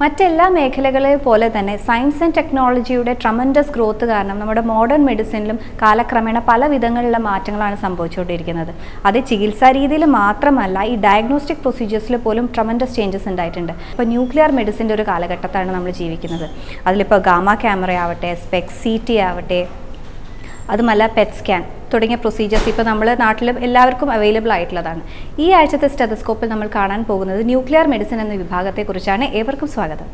മറ്റെല്ലാ മേഖലകളെ പോലെ തന്നെ സയൻസ് ആൻഡ് ടെക്നോളജിയുടെ ട്രമൻഡസ് ഗ്രോത്ത് കാരണം നമ്മുടെ മോഡേൺ മെഡിസിനിലും കാലക്രമേണ പല വിധങ്ങളിലുള്ള മാറ്റങ്ങളാണ് സംഭവിച്ചുകൊണ്ടിരിക്കുന്നത് അത് ചികിത്സാ രീതിയിൽ മാത്രമല്ല ഈ ഡയഗ്നോസ്റ്റിക് പ്രൊസീജിയേഴ്സിൽ പോലും ട്രമൻഡസ് ചേഞ്ചസ് ഉണ്ടായിട്ടുണ്ട് ഇപ്പോൾ ന്യൂക്ലിയർ മെഡിസിൻ്റെ ഒരു കാലഘട്ടത്താണ് നമ്മൾ ജീവിക്കുന്നത് അതിലിപ്പോൾ ഗാമ ക്യാമറ ആവട്ടെ സ്പെക്സ് സി ടി ആവട്ടെ അതുമല്ല പെറ്റ് സ്കാൻ തുടങ്ങിയ പ്രൊസീജിയേഴ്സ് ഇപ്പോൾ നമ്മൾ നാട്ടിൽ എല്ലാവർക്കും അവൈലബിൾ ആയിട്ടുള്ളതാണ് ഈ ആഴ്ചത്തെ സ്റ്റെതസ്കോപ്പിൽ നമ്മൾ കാണാൻ പോകുന്നത് ന്യൂക്ലിയർ മെഡിസിൻ എന്ന വിഭാഗത്തെക്കുറിച്ചാണ് ഏവർക്കും സ്വാഗതം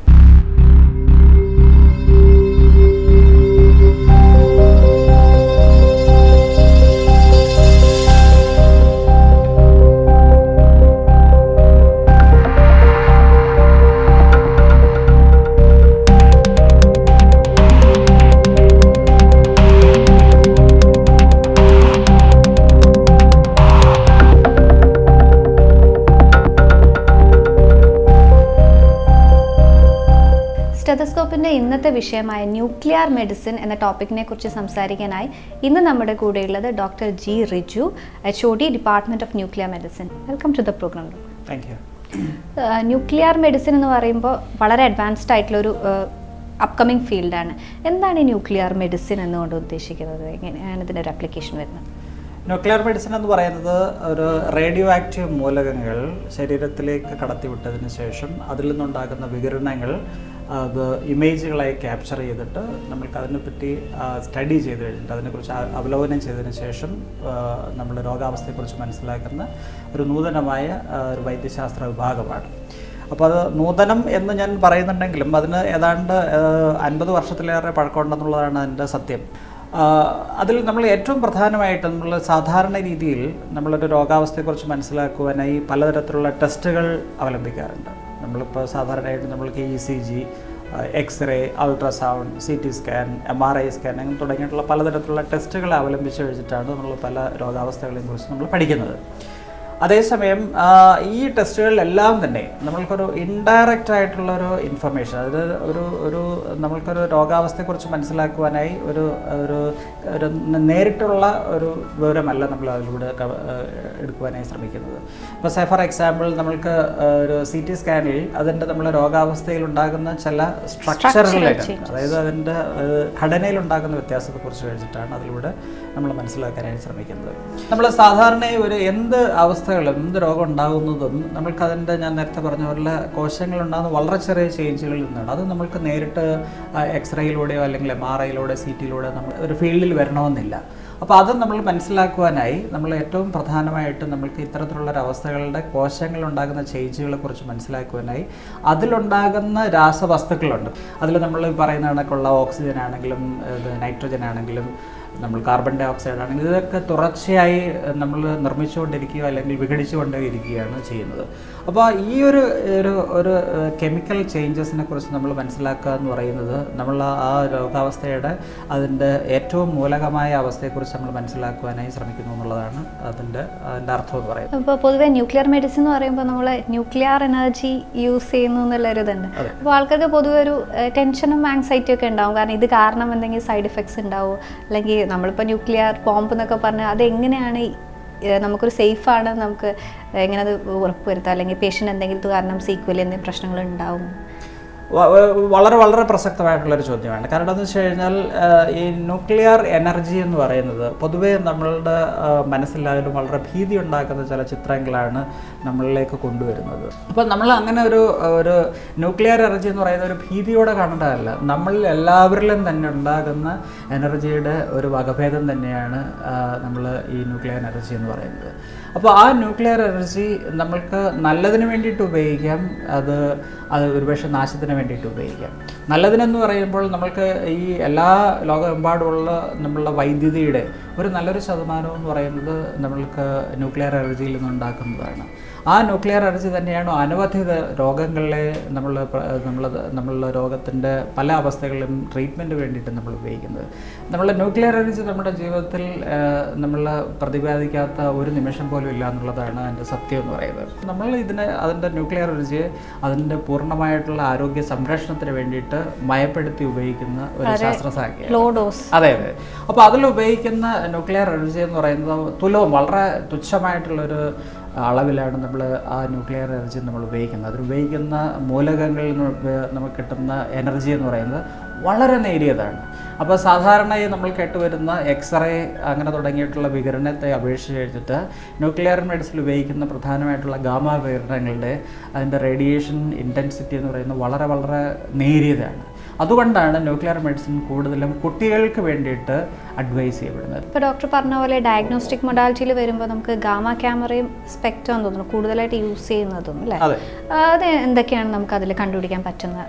സ്റ്റെതസ്കോപ്പിൻ്റെ ഇന്നത്തെ വിഷയമായ ന്യൂക്ലിയർ മെഡിസിൻ എന്ന ടോപ്പിക്കിനെ കുറിച്ച് സംസാരിക്കാനായി ഇന്ന് നമ്മുടെ കൂടെയുള്ളത് doctor G Riju H O D department of nuclear medicine welcome to the programme thank you nuclear medicine എന്ന് പറയുമ്പോൾ വളരെ അഡ്വാൻസ്ഡ് ആയിട്ടുള്ളൊരു അപ്കമിങ് ഫീൽഡാണ് എന്താണ് ഈ ന്യൂക്ലിയർ മെഡിസിൻ എന്നുകൊണ്ട് ഉദ്ദേശിക്കുന്നത് എങ്ങനെയാണ് ഇതിൻ്റെ ഒരു അപ്ലിക്കേഷൻ വരുന്നത് ന്യൂക്ലിയർ മെഡിസിൻ എന്ന് പറയുന്നത് ഒരു റേഡിയോ ആക്റ്റീവ് മൂലകങ്ങൾ ശരീരത്തിലേക്ക് കടത്തിവിട്ടതിന് ശേഷം അതിൽ നിന്നുണ്ടാകുന്ന വികിരണങ്ങൾ അത് ഇമേജുകളായി ക്യാപ്ചർ ചെയ്തിട്ട് നമ്മൾക്ക് അതിനെപ്പറ്റി സ്റ്റഡി ചെയ്ത് കഴിഞ്ഞിട്ട് അതിനെക്കുറിച്ച് ആ- അവലോകനം ചെയ്തതിന് ശേഷം നമ്മൾ രോഗാവസ്ഥയെക്കുറിച്ച് മനസ്സിലാക്കുന്ന ഒരു നൂതനമായ ആ, ഒരു വൈദ്യശാസ്ത്ര വിഭാഗമാണ് അപ്പോൾ അത് നൂതനം എന്ന് ഞാൻ പറയുന്നുണ്ടെങ്കിലും അതിന് ഏതാണ്ട് അൻപത് വർഷത്തിലേറെ പഴക്കമുണ്ടെന്നുള്ളതാണ് അതിൻ്റെ സത്യം ആ, അതിൽ നമ്മൾ ഏറ്റവും പ്രധാനമായിട്ട് നമ്മൾ സാധാരണ രീതിയിൽ നമ്മളൊരു രോഗാവസ്ഥയെക്കുറിച്ച് മനസ്സിലാക്കുവാനായി പലതരത്തിലുള്ള ടെസ്റ്റുകൾ അവലംബിക്കാറുണ്ട് നമ്മളിപ്പോൾ സാധാരണയായിട്ട് നമ്മൾക്ക് E C G x-ray ultrasound C T scan M R I scan അങ്ങനെ തുടങ്ങിയിട്ടുള്ള പലതരത്തിലുള്ള ടെസ്റ്റുകളെ അവലംബിച്ച് വെച്ചിട്ടാണ് നമ്മൾ പല രോഗാവസ്ഥകളെയും കുറിച്ച് നമ്മൾ പഠിക്കുന്നത് അതേസമയം ആ, ഈ ടെസ്റ്റുകളിലെല്ലാം തന്നെ നമ്മൾക്കൊരു ഇൻഡയറക്റ്റ് ആയിട്ടുള്ള ഒരു ഇൻഫർമേഷൻ അതായത് ഒരു ഒരു നമ്മൾക്കൊരു രോഗാവസ്ഥയെക്കുറിച്ച് മനസ്സിലാക്കുവാനായി ഒരു ഒരു ഒരു നേരിട്ടുള്ള ഒരു വിവരമല്ല നമ്മൾ അതിലൂടെ ക- എടുക്കുവാനായി ശ്രമിക്കുന്നത് ഇപ്പോൾ സേ ഫോർ എക്സാമ്പിൾ നമ്മൾക്ക് ഒരു സി ടി സ്കാനിൽ അതിൻ്റെ നമ്മളെ രോഗാവസ്ഥയിൽ ഉണ്ടാകുന്ന ചില സ്ട്രക്ചറിലേക്ക് അതായത് അതിൻ്റെ ഏഹ്, ഘടനയിൽ ഉണ്ടാകുന്ന വ്യത്യാസത്തെക്കുറിച്ച് കഴിച്ചിട്ടാണ് അതിലൂടെ നമ്മൾ മനസ്സിലാക്കാനായി ശ്രമിക്കുന്നത് നമ്മൾ സാധാരണ ഒരു എന്ത് അവസ്ഥകളും എന്ത് രോഗം ഉണ്ടാകുന്നതും നമ്മൾക്ക് അതിൻ്റെ ഞാൻ നേരത്തെ പറഞ്ഞ പോലെ കോശങ്ങൾ ഉണ്ടാകുന്ന വളരെ ചെറിയ ചേഞ്ചുകളിൽ നിന്നാണ് അത് നമ്മൾക്ക് നേരിട്ട് എക്സ്റേയിലൂടെയോ അല്ലെങ്കിൽ എം ആർ ഐയിലൂടെ സി ടിയിലൂടെ നമ്മൾ ഒരു ഫീൽഡിൽ വരണമെന്നില്ല അപ്പോൾ അത് നമ്മൾ മനസ്സിലാക്കുവാനായി നമ്മൾ ഏറ്റവും പ്രധാനമായിട്ട് നമ്മൾക്ക് ഇത്തരത്തിലുള്ള ഒരു അവസ്ഥകളുടെ കോശങ്ങൾ ഉണ്ടാകുന്ന ചേഞ്ചുകളെ കുറിച്ച് മനസ്സിലാക്കുവാനായി അതിലുണ്ടാകുന്ന രാസവസ്തുക്കളുണ്ട് അതിൽ നമ്മൾ പറയുന്ന കണക്കുള്ള ഓക്സിജൻ ആണെങ്കിലും ഇത് നൈട്രജൻ ആണെങ്കിലും നമ്മൾ കാർബൺ ഡൈ ഓക്സൈഡ് ആണെങ്കിലും ഇതൊക്കെ തുടർച്ചയായി നമ്മൾ നിർമ്മിച്ചുകൊണ്ടിരിക്കുകയോ അല്ലെങ്കിൽ വിഘടിച്ചുകൊണ്ടേ ഇരിക്കുകയാണ് ചെയ്യുന്നത് അപ്പോൾ ഈ ഒരു ഒരു ഒരു കെമിക്കൽ ചേഞ്ചസിനെ കുറിച്ച് നമ്മൾ മനസ്സിലാക്കുക എന്ന് പറയുന്നത് നമ്മൾ ആ രോഗാവസ്ഥയുടെ അതിൻ്റെ ഏറ്റവും മൂലകമായ അവസ്ഥയെക്കുറിച്ച് നമ്മൾ മനസ്സിലാക്കുവാനായി ശ്രമിക്കുന്നു എന്നുള്ളതാണ് അതിൻ്റെ അതിൻ്റെ അർത്ഥം എന്ന് പറയുന്നത് അപ്പോൾ പൊതുവെ ന്യൂക്ലിയർ മെഡിസിൻ എന്ന് പറയുമ്പോൾ നമ്മൾ ന്യൂക്ലിയർ എനർജി യൂസ് ചെയ്യുന്നു എന്നുള്ളൊരു ഇതുണ്ട് അപ്പോൾ ആൾക്കാർക്ക് പൊതുവെ ഒരു ടെൻഷനും ആങ്സൈറ്റിയും ഒക്കെ ഉണ്ടാവും കാരണം ഇത് കാരണം എന്തെങ്കിലും സൈഡ് എഫക്ട്സ് ഉണ്ടാവും അല്ലെങ്കിൽ നമ്മളിപ്പോൾ ന്യൂക്ലിയർ ബോംബ് എന്നൊക്കെ പറഞ്ഞാൽ അത് എങ്ങനെയാണ് ഈ, ഏഹ്, നമുക്കൊരു സേഫാണ് നമുക്ക് എങ്ങനെ അത് ഉറപ്പുവരുത്താം അല്ലെങ്കിൽ പേഷ്യൻ്റ് എന്തെങ്കിലും ഇത് കാരണം സീക്വലി എന്തെങ്കിലും പ്രശ്നങ്ങൾ ഉണ്ടാവും വ- വ- വളരെ വളരെ പ്രസക്തമായിട്ടുള്ളൊരു ചോദ്യമാണ് കാരണം എന്താണെന്ന് വെച്ച് കഴിഞ്ഞാൽ ആ, ഈ ന്യൂക്ലിയർ എനർജി എന്ന് പറയുന്നത് പൊതുവേ നമ്മളുടെ ആ, മനസ്സിലായാലും വളരെ ഭീതി ഉണ്ടാക്കുന്ന ചില ചിത്രങ്ങളാണ് നമ്മളിലേക്ക് കൊണ്ടുവരുന്നത് അപ്പോൾ നമ്മൾ അങ്ങനെ ഒരു ഒരു ന്യൂക്ലിയർ എനർജി എന്ന് പറയുന്ന ഒരു ഭീതിയോടെ കാണേണ്ടതല്ല നമ്മളിൽ എല്ലാവരിലും തന്നെ ഉണ്ടാകുന്ന എനർജിയുടെ ഒരു വകഭേദം തന്നെയാണ് നമ്മൾ ഈ ന്യൂക്ലിയർ എനർജി എന്ന് പറയുന്നത് അപ്പോൾ ആ ന്യൂക്ലിയർ എനർജി നമ്മൾക്ക് നല്ലതിന് വേണ്ടിയിട്ട് ഉപയോഗിക്കാം അത് അത് ഒരുപക്ഷെ നാശത്തിന് വേണ്ടിയിട്ട് ഉപയോഗിക്കാം നല്ലതിനെന്ന് പറയുമ്പോൾ നമ്മൾക്ക് ഈ എല്ലാ ലോകമെമ്പാടുമുള്ള നമ്മളുടെ വൈദ്യുതിയുടെ ഒരു നല്ലൊരു ശതമാനം എന്ന് പറയുന്നത് നമ്മൾക്ക് ന്യൂക്ലിയർ എനർജിയിൽ നിന്നുണ്ടാക്കുന്നതാണ് ആ ന്യൂക്ലിയർ എനർജി തന്നെയാണ് അനവധി ത- രോഗങ്ങളെ നമ്മൾ നമ്മൾ നമ്മളുടെ രോഗത്തിൻ്റെ പല അവസ്ഥകളിലും ട്രീറ്റ്മെൻറ്റ് വേണ്ടിയിട്ട് നമ്മൾ ഉപയോഗിക്കുന്നത് നമ്മൾ ന്യൂക്ലിയർ എനർജി നമ്മുടെ ജീവിതത്തിൽ നമ്മൾ പ്രതിപാദിക്കാത്ത ഒരു നിമിഷം പോലും ഇല്ല എന്നുള്ളതാണ് അതിൻ്റെ സത്യം എന്ന് പറയുന്നത് നമ്മൾ ഇതിനെ അതിൻ്റെ ന്യൂക്ലിയർ എനർജിയെ അതിൻ്റെ പൂർണ്ണമായിട്ടുള്ള ആരോഗ്യ സംരക്ഷണത്തിന് വേണ്ടിയിട്ട് മയപ്പെടുത്തി ഉപയോഗിക്കുന്ന ഒരു ശാസ്ത്രശാഖയാണ് ലോ ഡോസ് അതെ അതെ അപ്പോൾ അതിൽ ഉപയോഗിക്കുന്ന ന്യൂക്ലിയർ എനർജി എന്ന് പറയുന്നത് തുലവും വളരെ തുച്ഛമായിട്ടുള്ളൊരു അളവിലാണ് നമ്മൾ ആ ന്യൂക്ലിയർ എനർജി നമ്മൾ ഉപയോഗിക്കുന്നത് അതിൽ ഉപയോഗിക്കുന്ന മൂലകങ്ങളിൽ നിന്ന് ഉപ- നമുക്ക് കിട്ടുന്ന എനർജി എന്ന് പറയുന്നത് വളരെ നേരിയതാണ് അപ്പോൾ സാധാരണയായി നമ്മൾ കേട്ടുവരുന്ന എക്സ്റേ അങ്ങനെ തുടങ്ങിയിട്ടുള്ള വികിരണത്തെ അപേക്ഷിച്ച് കഴിഞ്ഞിട്ട് ന്യൂക്ലിയർ മെഡിസിൻ ഉപയോഗിക്കുന്ന പ്രധാനമായിട്ടുള്ള ഗാമ വികിരണങ്ങളുടെ അതിൻ്റെ റേഡിയേഷൻ ഇൻറ്റൻസിറ്റി എന്ന് പറയുന്നത് വളരെ വളരെ നേരിയതാണ് അതുകൊണ്ടാണ് ന്യൂക്ലിയർ മെഡിസിൻ കൂടുതലും കുട്ടികൾക്ക് വേണ്ടിയിട്ട് അഡ്വൈസ് ചെയ്യപ്പെടുന്നത് ഇപ്പോൾ ഡോക്ടർ പറഞ്ഞ പോലെ ഡയഗ്നോസ്റ്റിക് മൊഡാലിറ്റിയിൽ വരുമ്പോൾ നമുക്ക് ഗാമ ക്യാമറയും സ്പെക്ട്രം തോന്നുന്നു കൂടുതലായിട്ട് യൂസ് ചെയ്യുന്നതും അല്ലേ അതെ ആ, അത് എന്തൊക്കെയാണ് നമുക്ക് അതിൽ കണ്ടുപിടിക്കാൻ പറ്റുന്ന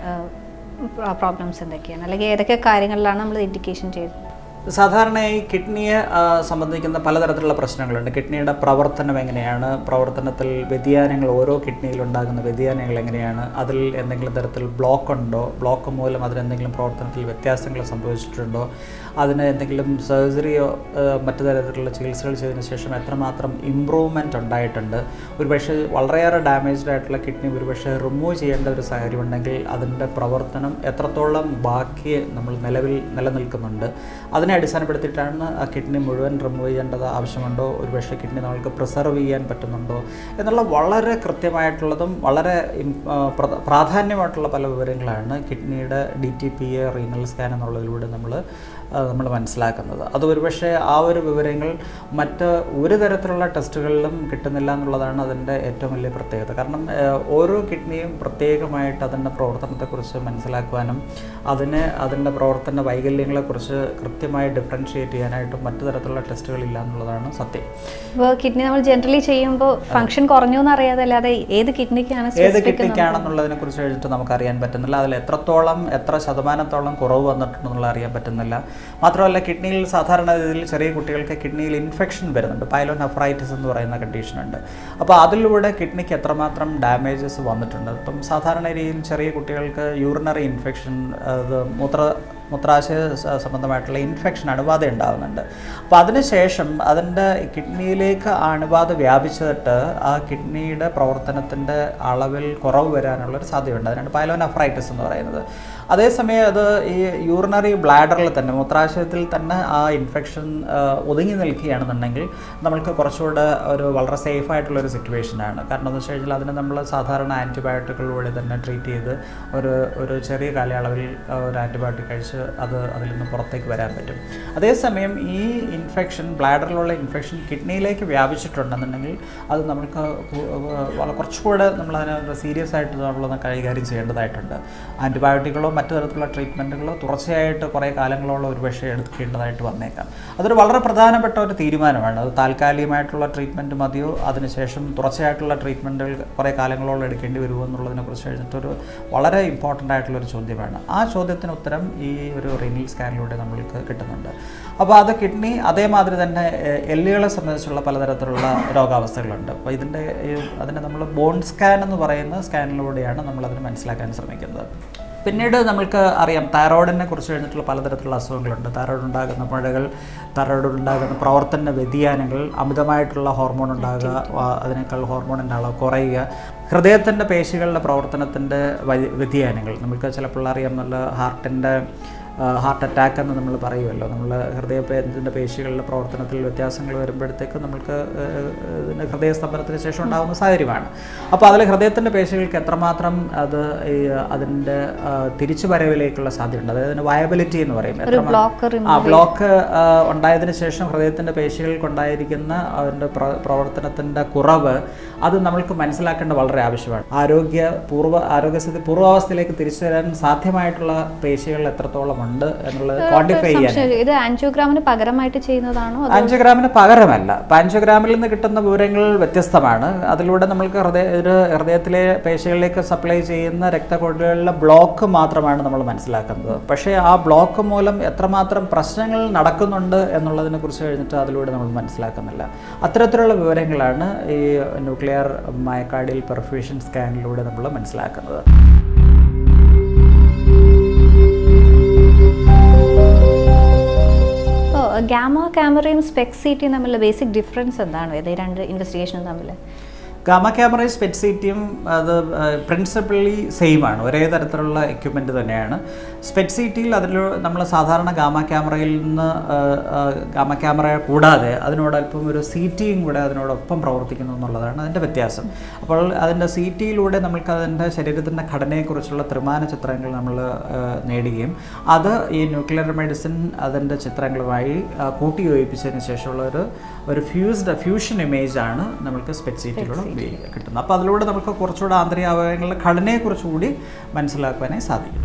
പ്രോബ്ലംസ് എന്തൊക്കെയാണ് അല്ലെങ്കിൽ ഏതൊക്കെ കാര്യങ്ങളിലാണ് നമ്മൾ ഇൻഡിക്കേഷൻ ചെയ്തത് സാധാരണയായി കിഡ്നിയെ ആ, സംബന്ധിക്കുന്ന പലതരത്തിലുള്ള പ്രശ്നങ്ങളുണ്ട് കിഡ്നിയുടെ പ്രവർത്തനം എങ്ങനെയാണ് പ്രവർത്തനത്തിൽ വ്യതിയാനങ്ങൾ ഓരോ കിഡ്നിയിൽ ഉണ്ടാകുന്ന വ്യതിയാനങ്ങൾ എങ്ങനെയാണ് അതിൽ എന്തെങ്കിലും തരത്തിൽ ബ്ലോക്ക് ഉണ്ടോ ബ്ലോക്ക് മൂലം അതിനെന്തെങ്കിലും പ്രവർത്തനത്തിൽ വ്യത്യാസങ്ങൾ സംഭവിച്ചിട്ടുണ്ടോ അതിന് എന്തെങ്കിലും സർജറിയോ മറ്റു തരത്തിലുള്ള ചികിത്സകൾ ചെയ്തതിന് ശേഷം എത്രമാത്രം ഇമ്പ്രൂവ്മെൻറ്റ് ഉണ്ടായിട്ടുണ്ട് ഒരുപക്ഷെ വളരെയേറെ ഡാമേജ്ഡ് ആയിട്ടുള്ള കിഡ്നി ഒരുപക്ഷെ റിമൂവ് ചെയ്യേണ്ട ഒരു സാഹചര്യം ഉണ്ടെങ്കിൽ അതിൻ്റെ പ്രവർത്തനം എത്രത്തോളം ബാക്കി നമ്മൾ നിലവിൽ നിലനിൽക്കുന്നുണ്ട് അതിനെ അടിസ്ഥാനപ്പെടുത്തിയിട്ടാണ് ആ കിഡ്നി മുഴുവൻ റിമൂവ് ചെയ്യേണ്ടത് ആവശ്യമുണ്ടോ ഒരുപക്ഷെ കിഡ്നി നമ്മൾക്ക് പ്രിസർവ് ചെയ്യാൻ പറ്റുന്നുണ്ടോ എന്നുള്ള വളരെ കൃത്യമായിട്ടുള്ളതും വളരെ ഇം- ആ, പ്രധ- പ്രാധാന്യമായിട്ടുള്ള പല വിവരങ്ങളാണ് കിഡ്നിയുടെ D T P A renal scan എന്നുള്ളതിലൂടെ നമ്മൾ നമ്മൾ മനസ്സിലാക്കുന്നത് അത് ഒരുപക്ഷെ ആ ഒരു വിവരങ്ങൾ മറ്റ് ഒരു തരത്തിലുള്ള ടെസ്റ്റുകളിലും കിട്ടുന്നില്ല എന്നുള്ളതാണ് അതിൻ്റെ ഏറ്റവും വലിയ പ്രത്യേകത കാരണം ഏഹ്, ഓരോ കിഡ്നിയും പ്രത്യേകമായിട്ട് അതിൻ്റെ പ്രവർത്തനത്തെക്കുറിച്ച് മനസ്സിലാക്കുവാനും അതിന് അതിൻ്റെ പ്രവർത്തന വൈകല്യങ്ങളെക്കുറിച്ച് കൃത്യമായി ഡിഫറൻഷിയേറ്റ് ചെയ്യാനായിട്ടും മറ്റു തരത്തിലുള്ള ടെസ്റ്റുകളില്ല എന്നുള്ളതാണ് സത്യം ഇപ്പോൾ കിഡ്നി നമ്മൾ ജനറലി ചെയ്യുമ്പോൾ ഫംഗ്ഷൻ കുറഞ്ഞു എന്ന് അറിയാതെ അല്ലാതെ ഏത് കിഡ്നിക്കാണ് ഏത് specific എന്ന് കിഡ്നിക്കാണെന്നുള്ളതിനെ കുറിച്ച് കഴിഞ്ഞിട്ട് നമുക്ക് അറിയാൻ പറ്റുന്നില്ല അതിൽ എത്രത്തോളം എത്ര ശതമാനത്തോളം കുറവ് വന്നിട്ടുണ്ടെന്നുള്ള അറിയാൻ പറ്റുന്നില്ല മാത്രമല്ല കിഡ്നിയിൽ സാധാരണ രീതിയിൽ ചെറിയ കുട്ടികൾക്ക് കിഡ്നിയിൽ ഇൻഫെക്ഷൻ വരുന്നുണ്ട് പൈലോനെഫ്രൈറ്റിസ് എന്ന് പറയുന്ന കണ്ടീഷൻ ഉണ്ട് അപ്പോൾ അതിലൂടെ കിഡ്നിക്ക് എത്രമാത്രം ഡാമേജസ് വന്നിട്ടുണ്ട് ഇപ്പം സാധാരണ രീതിയിൽ ചെറിയ കുട്ടികൾക്ക് യൂറിനറി ഇൻഫെക്ഷൻ അത് മൂത്ര മൂത്രാശയ സ- സംബന്ധമായിട്ടുള്ള ഇൻഫെക്ഷൻ അണുബാധ ഉണ്ടാകുന്നുണ്ട് അപ്പോൾ അതിനുശേഷം അതിൻ്റെ കിഡ്നിയിലേക്ക് ആ അണുബാധ വ്യാപിച്ചിട്ട് ആ കിഡ്നിയുടെ പ്രവർത്തനത്തിൻ്റെ അളവിൽ കുറവ് വരാനുള്ളൊരു സാധ്യതയുണ്ട് അതിനാണ് പൈലോനഫ്രൈറ്റിസ് എന്ന് പറയുന്നത് അതേസമയം അത് ഈ യൂറിനറി ബ്ലാഡറിൽ തന്നെ മൂത്രാശയത്തിൽ തന്നെ ആ ഇൻഫെക്ഷൻ ഒതുങ്ങി നിൽക്കുകയാണെന്നുണ്ടെങ്കിൽ നമ്മൾക്ക് കുറച്ചുകൂടെ ഒരു വളരെ സേഫ് ആയിട്ടുള്ള ഒരു സിറ്റുവേഷനാണ് കാരണം എന്ന് വെച്ച് കഴിഞ്ഞാൽ അതിനെ നമ്മൾ സാധാരണ ആൻറ്റിബയോട്ടിക്കുകളിലൂടെ തന്നെ ട്രീറ്റ് ചെയ്ത് ഒരു ഒരു ചെറിയ കാലയളവിൽ ആ, ഒരു ആൻറ്റിബയോട്ടിക് കഴിച്ച് അത് അതിൽ നിന്ന് പുറത്തേക്ക് വരാൻ പറ്റും അതേസമയം ഈ ഇൻഫെക്ഷൻ ബ്ലാഡറിലുള്ള ഇൻഫെക്ഷൻ കിഡ്നിയിലേക്ക് വ്യാപിച്ചിട്ടുണ്ടെന്നുണ്ടെങ്കിൽ അത് നമുക്ക് കു- വളരെ കുറച്ചുകൂടെ നമ്മൾ അതിനെ സീരിയസ് ആയിട്ട് നമ്മളൊന്ന് കൈകാര്യം ചെയ്യേണ്ടതായിട്ടുണ്ട് ആൻറ്റിബയോട്ടിക്കുകളോ മറ്റു തരത്തിലുള്ള ട്രീറ്റ്മെൻറ്റുകളോ തുടർച്ചയായിട്ട് കുറേ കാലങ്ങളോളം ഒരുപക്ഷെ എടുക്കേണ്ടതായിട്ട് വന്നേക്കാം അതൊരു വളരെ പ്രധാനപ്പെട്ട ഒരു തീരുമാനമാണ് അത് താൽക്കാലികമായിട്ടുള്ള ട്രീറ്റ്മെൻറ്റ് മതിയോ അതിനുശേഷം തുടർച്ചയായിട്ടുള്ള ട്രീറ്റ്മെൻറ്റുകൾ കുറേ കാലങ്ങളോളം എടുക്കേണ്ടി വരുമോ എന്നുള്ളതിനെ കുറിച്ച് കഴിഞ്ഞിട്ടൊരു വളരെ ഇമ്പോർട്ടൻ്റ് ആയിട്ടുള്ള ഒരു ചോദ്യമാണ് ആ ചോദ്യത്തിന് ഉത്തരം ഈ ഒരു റിനൽ സ്കാനിലൂടെ നമ്മൾക്ക് കിട്ടുന്നുണ്ട് അപ്പോൾ അത് കിഡ്നി അതേമാതിരി തന്നെ എ- എല്ലുകളെ സംബന്ധിച്ചുള്ള പലതരത്തിലുള്ള രോഗാവസ്ഥകളുണ്ട് അപ്പോൾ ഇതിൻ്റെ ഈ അതിനെ നമ്മൾ ബോൺ സ്കാൻ എന്ന് പറയുന്ന സ്കാനിലൂടെയാണ് നമ്മളതിന് മനസ്സിലാക്കാൻ ശ്രമിക്കുന്നത് പിന്നീട് നമ്മൾക്ക് അറിയാം തൈറോയിഡിനെ കുറിച്ച് കഴിഞ്ഞിട്ടുള്ള പലതരത്തിലുള്ള അസുഖങ്ങളുണ്ട് തൈറോയിഡ് ഉണ്ടാകുന്ന മുഴകൾ തൈറോയിഡ് ഉണ്ടാകുന്ന പ്രവർത്തന വ്യതിയാനങ്ങൾ അമിതമായിട്ടുള്ള ഹോർമോൺ ഉണ്ടാകുക ആ, അതിനേക്കാൾ ഹോർമോണിൻ്റെ അളവ് കുറയുക ഹൃദയത്തിൻ്റെ പേശികളുടെ പ്രവർത്തനത്തിൻ്റെ വൈ- വ്യതിയാനങ്ങൾ നമുക്ക് ചിലപ്പോൾ അറിയാം നല്ല ഹാർട്ടിൻ്റെ ഹാർട്ട് അറ്റാക്ക് എന്ന് നമ്മൾ പറയുമല്ലോ നമ്മൾ ഹൃദയത്തിൻ്റെ പേശികളുടെ പ്രവർത്തനത്തിൽ വ്യത്യാസങ്ങൾ വരുമ്പോഴത്തേക്ക് നമുക്ക് ഏഹ്, ഇതിന് ഹൃദയസ്തംഭനത്തിന് ശേഷം ഉണ്ടാകുന്ന സാഹചര്യമാണ് അപ്പോൾ അതിൽ ഹൃദയത്തിൻ്റെ പേശികൾക്ക് എത്രമാത്രം അത് ഈ അതിൻ്റെ തിരിച്ചു വരവിലേക്കുള്ള സാധ്യതയുണ്ട് അതായത് അതിന് വയബിലിറ്റി എന്ന് പറയും ഒരു എത്രമാ- ബ്ലോക്ക് ആ ബ്ലോക്ക് ആ, ഉണ്ടായതിനു ശേഷം ഹൃദയത്തിൻ്റെ പേശികൾക്കുണ്ടായിരിക്കുന്ന അതിൻ്റെ പ്ര- പ്രവർത്തനത്തിൻ്റെ കുറവ് അത് നമ്മൾക്ക് മനസ്സിലാക്കേണ്ട വളരെ ആവശ്യമാണ് ആരോഗ്യ പൂർവ്വ ആരോഗ്യസ്ഥിതി പൂർവാവസ്ഥയിലേക്ക് തിരിച്ചു വരാൻ സാധ്യമായിട്ടുള്ള പേശികൾ എത്രത്തോളം ഉണ്ട് എന്നുള്ളത് ക്വാണ്ടിഫൈ ചെയ്യാൻ സംശയം ഇത് ആൻജിയോഗ്രാമിന് പകരമായിട്ട് ചെയ്യുന്നതാണോ അതോ ആൻജിയോഗ്രാമിന് പകരമല്ല ഇപ്പം ആൻജിയോഗ്രാമിൽ നിന്ന് കിട്ടുന്ന വിവരങ്ങൾ വ്യത്യസ്തമാണ് അതിലൂടെ നമ്മൾക്ക് ഹൃദയ ഒരു ഹൃദയത്തിലെ പേശികളിലേക്ക് സപ്ലൈ ചെയ്യുന്ന രക്തക്കൊഴലുകളിലെ ബ്ലോക്ക് മാത്രമാണ് നമ്മൾ മനസ്സിലാക്കുന്നത് പക്ഷേ ആ ബ്ലോക്ക് മൂലം എത്രമാത്രം പ്രശ്നങ്ങൾ നടക്കുന്നുണ്ട് എന്നുള്ളതിനെ കുറിച്ച് കഴിഞ്ഞിട്ട് അതിലൂടെ നമ്മൾ മനസ്സിലാക്കുന്നില്ല അത്തരത്തിലുള്ള വിവരങ്ങളാണ് ഈ ന്യൂക്ലിയർ മയക്കാർഡിയൽ പെർഫ്യൂഷൻ സ്കാനിലൂടെ നമ്മൾ മനസ്സിലാക്കുന്നത് ഇപ്പോൾ ഗാമ ക്യാമറയും സ്പെക്സിറ്റിയും തമ്മിലുള്ള ബേസിക് ഡിഫറൻസ് എന്താണ് ഇത് ഈ രണ്ട് ഇൻവെസ്റ്റിഗേഷനും തമ്മിൽ ഗാമ ക്യാമറയും സ്പെറ്റ് സീറ്റിയും അത് പ്രിൻസിപ്പലി സെയിം ആണ് ഒരേ തരത്തിലുള്ള എക്യുപ്മെൻറ്റ് തന്നെയാണ് സ്പെറ്റ് സീറ്റിയിൽ അതിൽ നമ്മൾ സാധാരണ ഗാമ ക്യാമറയിൽ നിന്ന് ആ, ആ, ഗാമ ക്യാമറ കൂടാതെ അതിനോട് അല്പം ഒരു സീറ്റിയും കൂടെ അതിനോടൊപ്പം പ്രവർത്തിക്കുന്നു എന്നുള്ളതാണ് അതിൻ്റെ വ്യത്യാസം അപ്പോൾ അതിൻ്റെ സീറ്റിയിലൂടെ നമുക്ക് അതിൻ്റെ ശരീരത്തിൻ്റെ ഘടനയെക്കുറിച്ചുള്ള ത്രിമാന ചിത്രങ്ങൾ നമ്മൾ നേടുകയും അത് ഈ ന്യൂക്ലിയർ മെഡിസിൻ അതിൻ്റെ ചിത്രങ്ങളുമായി ആ, കൂട്ടി യോജിപ്പിച്ചതിന് ശേഷമുള്ള ഒരു ഒരു ഫ്യൂസ്ഡ് ഫ്യൂഷൻ ഇമേജ് ആണ് നമുക്ക് സ്പെറ്റ് സീറ്റിലൂടെ ഉപയോഗിക്കുക കിട്ടുന്നത് അപ്പോൾ അതിലൂടെ നമുക്ക് കുറച്ചുകൂടെ ആന്തരിക അവയവങ്ങളുടെ ഘടനയെക്കുറിച്ചുകൂടി മനസ്സിലാക്കുവാനായി സാധിക്കും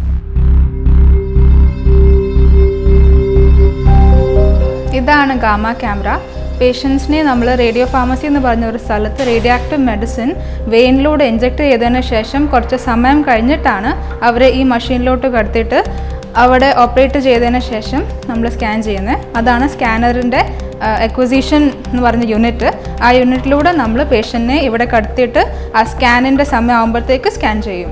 ഇതാണ് ഗാമ ക്യാമറ പേഷ്യൻസിനെ നമ്മൾ റേഡിയോ ഫാർമസി എന്ന് പറഞ്ഞ ഒരു സ്ഥലത്ത് റേഡിയോ ആക്റ്റീവ് മെഡിസിൻ വെയിനിലൂടെ ഇഞ്ചെക്ട് ചെയ്തതിന് ശേഷം കുറച്ച് സമയം കഴിഞ്ഞിട്ടാണ് അവരെ ഈ മെഷീനിലോട്ട് കടത്തിയിട്ട് അവിടെ ഓപ്പറേറ്റ് ചെയ്തതിന് ശേഷം നമ്മൾ സ്കാൻ ചെയ്യുന്നത് അതാണ് സ്കാനറിൻ്റെ എക്വസിഷൻ എന്ന് പറഞ്ഞ യൂണിറ്റ് ആ യൂണിറ്റിലൂടെ നമ്മൾ പേഷ്യൻറ്റിനെ ഇവിടെ കടത്തിയിട്ട് ആ സ്കാനിൻ്റെ സമയം ആകുമ്പോഴത്തേക്ക് സ്കാൻ ചെയ്യും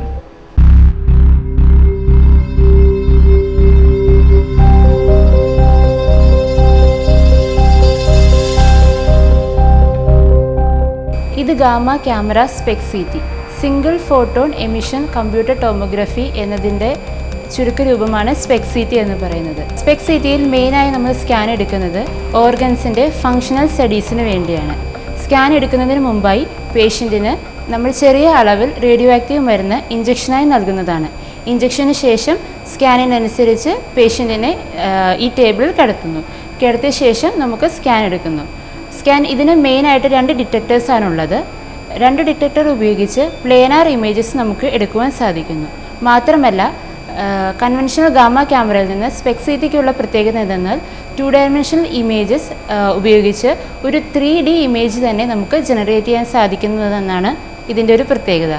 ഇത് gamma camera SPECT CT single photon emission computer tomography എന്നതിൻ്റെ ചുരുക്കരൂപമാണ് സ്പെക്സിറ്റി എന്ന് പറയുന്നത് സ്പെക്സിറ്റിയിൽ മെയിനായി നമ്മൾ സ്കാൻ എടുക്കുന്നത് ഓർഗൻസിൻ്റെ ഫങ്ഷണൽ സ്റ്റഡീസിന് വേണ്ടിയാണ് സ്കാൻ എടുക്കുന്നതിന് മുമ്പായി പേഷ്യൻറ്റിന് നമ്മൾ ചെറിയ അളവിൽ റേഡിയോ ആക്റ്റീവ് മരുന്ന് ഇഞ്ചക്ഷനായി നൽകുന്നതാണ് ഇഞ്ചക്ഷന് ശേഷം സ്കാനിനനുസരിച്ച് പേഷ്യൻറ്റിനെ ഈ ടേബിളിൽ കിടത്തുന്നു കിടത്തിയ ശേഷം നമുക്ക് സ്കാൻ എടുക്കുന്നു സ്കാൻ ഇതിന് മെയിനായിട്ട് രണ്ട് ഡിറ്റക്ടേഴ്സാണുള്ളത് രണ്ട് ഡിറ്റക്ടർ ഉപയോഗിച്ച് പ്ലേനാർ ഇമേജസ് നമുക്ക് എടുക്കുവാൻ സാധിക്കുന്നു മാത്രമല്ല കൺവെൻഷണൽ ഗാമ ക്യാമറയിൽ നിന്ന് സ്പെക്സിറ്റിക്കുള്ള പ്രത്യേകത എന്തെന്നാൽ ടു ഡയമെൻഷണൽ ഇമേജസ് ഉപയോഗിച്ച് ഒരു ത്രീ ഡി ഇമേജ് തന്നെ നമുക്ക് ജനറേറ്റ് ചെയ്യാൻ സാധിക്കുന്നതെന്നാണ് ഇതിൻ്റെ ഒരു പ്രത്യേകത